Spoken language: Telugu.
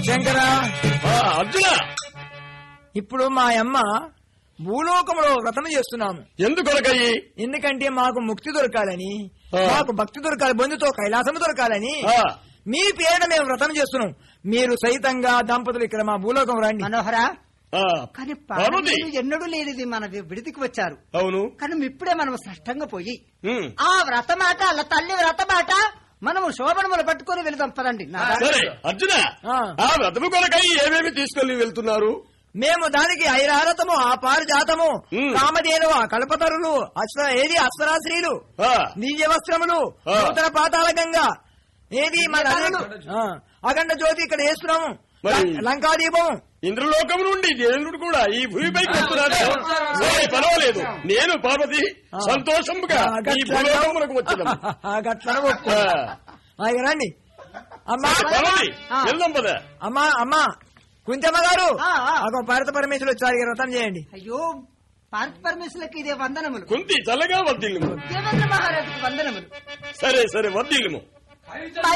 శంకర ఆ, అర్జున ఇప్పుడు మా అమ్మ భూలోకంలో వ్రతం చేస్తున్నాము ఎందుకొరకయ్యి ఎందుకంటే మాకు ముక్తి దొరకాలని ఆ. మాకు భక్తి దొరకాలి బంధుతో కైలాసము దొరకాలని ఆ, మీ పేరున మేము వ్రతం చేస్తున్నాం మీరు సైతంగా దంపతులు ఇక్కడ మా భూలోకం రండి మనోహర ఆ, కానీ పార్వతి పార్వతీలు ఎన్నడూ లేనిది మన విడిదికి వచ్చారు అవును కానీ ఇప్పుడే మనం స్పష్టంగా పోయి ఉమ్, ఆ వ్రతమాట అలా తల్లి వ్రతమాట మనము శోభనములు పట్టుకొని వెళదాం పదండి నాదా? సరే అర్జున ఆ. ఆ వ్రతము కొరకై ఏమేమి తీసుకెళ్లి వెళ్తున్నారు మేము దానికి ఐరారతము ఆ పారిజాతము ఉమ్. కామధేనువ కల్పతరులు అస్త్ర ఏది అస్త్రాశ్రీలు ఆ, దివ్య వస్త్రములు ఆ. నూతన పాతాళ గంగా ఏది మన ఆ, అఖండ జ్యోతి ఇక్కడ వేస్తున్నాము మరి- లం- లంకాదీపం ఇంద్రలోకం నుండి దేవేంద్రుడు కూడా ఈ భూమిపైకి వస్తున్నాడు సరే పర్వాలేదు నేను పార్వతి ఆ. సంతోషముగా ఆ, ఈ గట్ల భూలోకములకు వచ్చినాం గట్ల ఒప్పు. ఆ. ఆ, ఇక రండి అమ్మా పార్వతి ఆ. వెళ్దాం పద అమ్మా అమ్మా కుంచమ్మ గారు ఆ, ఆ. ఒక భారత పరమేశ్వరులు వచ్చారు ఇక వ్రతం చేయండి అయ్యో పార్త పరమేశ్వరులకు ఇదే వందనములు కుంతి చల్లగా వర్దిల్లుము దేవేంద్ర మహారాజుకు వందనములు సరే సరే వర్దిల్లుము పై